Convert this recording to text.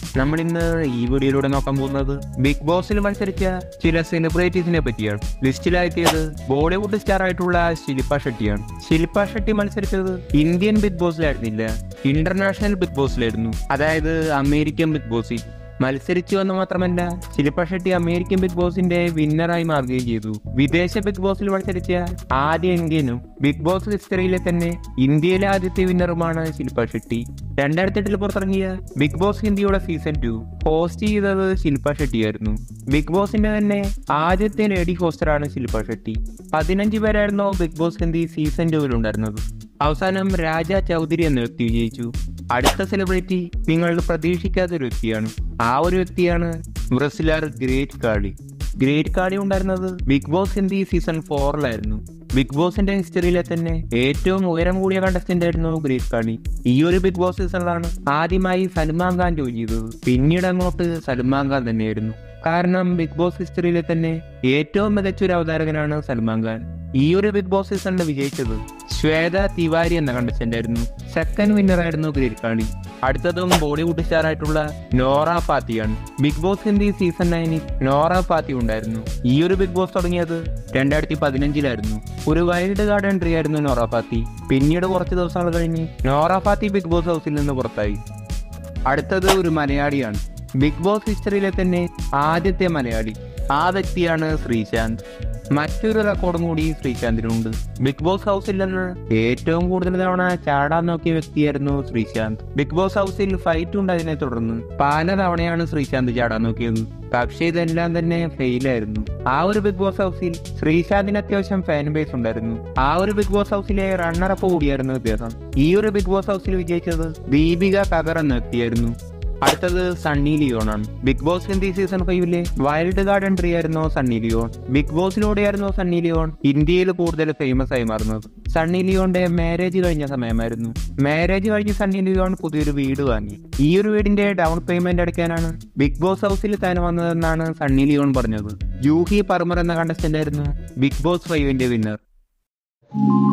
നമ്മൾ ഇന്ന് ഈ വീഡിയോയിലൂടെ നോക്കാൻ പോകുന്നത് ബിഗ് ബോസിൽ മത്സരിച്ച ചില സെലിബ്രിറ്റീസിനെ പറ്റിയാണ് ലിസ്റ്റിലാക്കിയത് ബോളിവുഡ് സ്റ്റാർ ആയിട്ടുള്ള ശില്പ ഷെട്ടിയാണ് ശില്പ ഷെട്ടി മത്സരിച്ചത് ഇന്ത്യൻ ബിഗ് ബോസിലായിരുന്നില്ല ഇന്റർനാഷണൽ ബിഗ് ബോസിലായിരുന്നു അതായത് അമേരിക്കൻ ബിഗ് ബോസിൽ മത്സരിച്ചു എന്ന് മാത്രമല്ല ശില്പ ഷെട്ടി അമേരിക്കൻ ബിഗ് ബോസിന്റെ വിന്നറായി മാറുകയും ചെയ്തു വിദേശ ബിഗ് ബോസിൽ മത്സരിച്ച ആദ്യ ഇന്ത്യനും ബിഗ് ബോസ് ഹിസ്റ്ററിയിലെ തന്നെ ഇന്ത്യയിലെ ആദ്യത്തെ വിന്നറുമാണ് ശില്പ ഷെട്ടി രണ്ടായിരത്തി എട്ടിൽ പുറത്തിറങ്ങിയ ബിഗ് ബോസ് ഹിന്ദിയുടെ സീസൺ ടു ഹോസ്റ്റ് ചെയ്തത് ശില്പ ഷെട്ടിയായിരുന്നു ബിഗ് ബോസിന്റെ തന്നെ ആദ്യത്തെ ലേഡി ഹോസ്റ്ററാണ് ശില്പ ഷെട്ടി പതിനഞ്ച് പേരായിരുന്നു ബിഗ് ബോസ് ഹിന്ദി സീസൺ ടുവിൽ ഉണ്ടായിരുന്നത് അവസാനം രാജ ചൗധരി എന്ന വ്യക്തി വിജയിച്ചു അടുത്ത സെലിബ്രിറ്റി നിങ്ങൾ പ്രതീക്ഷിക്കാത്ത ഒരു വ്യക്തിയാണ് ആ ഒരു വ്യക്തിയാണ് ബ്രസിലർ ഗ്രേറ്റ് കാളി ഗ്രേറ്റ് കാളി ഉണ്ടായിരുന്നത് ബിഗ് ബോസ് ഹിന്ദി സീസൺ ഫോറിലായിരുന്നു ബിഗ് ബോസിന്റെ ഹിസ്റ്ററിയിലെ തന്നെ ഏറ്റവും ഉയരം കൂടിയ കണ്ടസ്റ്റന്റ് ആയിരുന്നു ഗ്രേറ്റ് കാളി ഈ ഒരു ബിഗ് ബോസ് സീസണിലാണ് ആദ്യമായി സൽമാൻ ഖാൻ ജോയിൻ ചെയ്തത് പിന്നീട് അങ്ങോട്ട് സൽമാൻ ഖാൻ തന്നെയായിരുന്നു കാരണം ബിഗ് ബോസ് ഹിസ്റ്ററിയിലെ തന്നെ ഏറ്റവും മികച്ച ഒരു അവതാരകനാണ് സൽമാൻ ഖാൻ ഈ ഒരു ബിഗ് ബോസ് സീസണിൽ വിജയിച്ചത് ശ്വേത തിവാരി എന്ന കണ്ടസ്റ്റന്റ് ആയിരുന്നു സെക്കൻഡ് വിന്നർ ആയിരുന്നു ഗ്രേറ്റ് കാളി അടുത്തതും ബോളിവുഡ് സ്റ്റാർ ആയിട്ടുള്ള നോറ ഫാത്തിയാണ് ബിഗ് ബോസ് ഹിന്ദി സീസൺ നയനിൽ നോറ ഫാത്തി ഉണ്ടായിരുന്നു ഈ ഒരു ബിഗ് ബോസ് തുടങ്ങിയത് രണ്ടായിരത്തി പതിനഞ്ചിലായിരുന്നു ഒരു വൈൽഡ് കാർഡ് എൻട്രി ആയിരുന്നു നോറ ഫാത്തി പിന്നീട് കുറച്ച് ദിവസങ്ങൾ കഴിഞ്ഞ് നോറ ഫാത്തി ബിഗ് ബോസ് ഹൗസിൽ നിന്ന് പുറത്തായി അടുത്തത് ഒരു മലയാളിയാണ് ബിഗ് ബോസ് ഹിസ്റ്ററിയിലെ തന്നെ ആദ്യത്തെ മലയാളി ആ വ്യക്തിയാണ് ശ്രീശാന്ത് മറ്റൊരു റെക്കോർഡും കൂടി ശ്രീശാന്തിനുണ്ട് ബിഗ് ബോസ് ഹൗസിൽ നിന്ന് ഏറ്റവും കൂടുതൽ തവണ ചാടാൻ നോക്കിയ വ്യക്തിയായിരുന്നു ശ്രീശാന്ത് ബിഗ് ബോസ് ഹൗസിൽ ഫൈറ്റ് ഉണ്ടായതിനെ തുടർന്ന് പല തവണയാണ് ശ്രീശാന്ത് ചാടാൻ നോക്കിയത് പക്ഷേ ഇതെല്ലാം തന്നെ ഫെയിലായിരുന്നു ആ ഒരു ബിഗ് ബോസ് ഹൗസിൽ ശ്രീശാന്തിന് അത്യാവശ്യം ഫാൻ ബേസ് ഉണ്ടായിരുന്നു ആ ഒരു ബിഗ് ബോസ് ഹൗസിലെ റണ്ണറപ്പ് കൂടിയായിരുന്നു ഇദ്ദേഹം ഈ ഒരു ബിഗ് ബോസ് ഹൗസിൽ വിജയിച്ചത് ദീപിക കബർ എന്ന വ്യക്തിയായിരുന്നു അടുത്തത് സണ്ണി ലിയോൺ ആണ് ബിഗ് ബോസ് ഹിന്ദി സീസൺ ഫൈവിലെ വൈൽഡ് കാർഡ് എൻട്രി ആയിരുന്നു സണ്ണി ലിയോൺ ബിഗ് ബോസിലൂടെയായിരുന്നു സണ്ണി ലിയോൺ ഇന്ത്യയിൽ കൂടുതൽ ഫേമസ് ആയി മാറുന്നത് സണ്ണി ലിയോന്റെ മാരേജ് കഴിഞ്ഞ സമയമായിരുന്നു മാരേജ് കഴിഞ്ഞ് സണ്ണി ലിയോൺ പുതിയൊരു വീട് വാങ്ങി ഈ ഒരു വീടിന്റെ ഡൗൺ പേയ്മെന്റ് അടയ്ക്കാനാണ് ബിഗ് ബോസ് ഹൗസിൽ താൻ വന്നതെന്നാണ് സണ്ണി ലിയോൺ പറഞ്ഞത് ജൂഹി പർമർ എന്ന കണ്ടസ്റ്റന്റ് ആയിരുന്നു ബിഗ് ബോസ് ഫൈവിന്റെ വിന്നർ